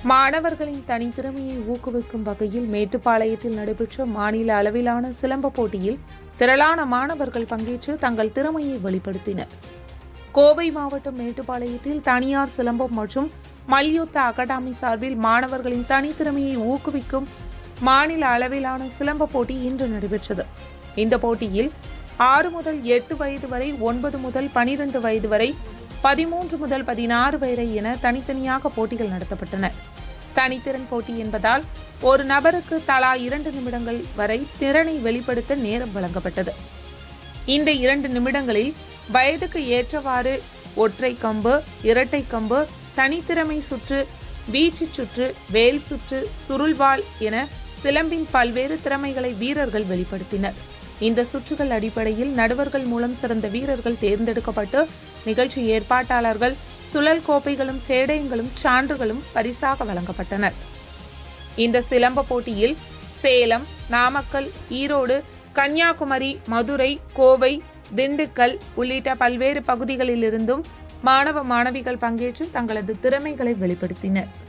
மாணவர்களின் தனித்திறமையை ஊக்குவிக்கும் வகையில் மேட்டுப்பாளையத்தில் நடைபெற்ற மாநில அளவிலான சிலம்ப போட்டியில் திரளான மாணவர்கள் பங்கேற்று தங்கள் திறமையை வெளிப்படுத்தினர் கோவை மாவட்டம் மேட்டுப்பாளையத்தில் தனியார் சிலம்பம் மற்றும் மல்யுத்த அகாடமி சார்பில் மாணவர்களின் தனித்திறமையை ஊக்குவிக்கும் மாநில அளவிலான சிலம்ப போட்டி இன்று நடைபெற்றது இந்த போட்டியில் ஆறு முதல் எட்டு வயது வரை ஒன்பது முதல் பனிரெண்டு வயது வரை பதிமூன்று முதல் பதினாறு வரை என தனித்தனியாக போட்டிகள் நடத்தப்பட்டன தனித்திறன் போட்டி என்பதால் ஒரு நபருக்கு தலா இரண்டு நிமிடங்கள் வரை திறனை வெளிப்படுத்த நேரம் வழங்கப்பட்டது இந்த இரண்டு நிமிடங்களில் வயதுக்கு ஏற்றவாறு ஒற்றை கம்பு இரட்டை கம்பு தனித்திறமை சுற்று வீச்சு சுற்று வேல் சுற்று சுருள்வாள் என சிலம்பின் பல்வேறு திறமைகளை வீரர்கள் வெளிப்படுத்தினர் இந்த சுற்றுகள் அடிப்படையில் நடுவர்கள் மூலம் சிறந்த வீரர்கள் தேர்ந்தெடுக்கப்பட்டு நிகழ்ச்சி ஏற்பாட்டாளர்கள் சுழல் கோப்பைகளும் கேடயங்களும் சான்றுகளும் பரிசாக வழங்கப்பட்டனர் இந்த சிலம்ப போட்டியில் சேலம் நாமக்கல் ஈரோடு கன்னியாகுமரி மதுரை கோவை திண்டுக்கல் உள்ளிட்ட பல்வேறு பகுதிகளிலிருந்தும் மாணவ மாணவிகள் பங்கேற்று தங்களது திறமைகளை வெளிப்படுத்தினர்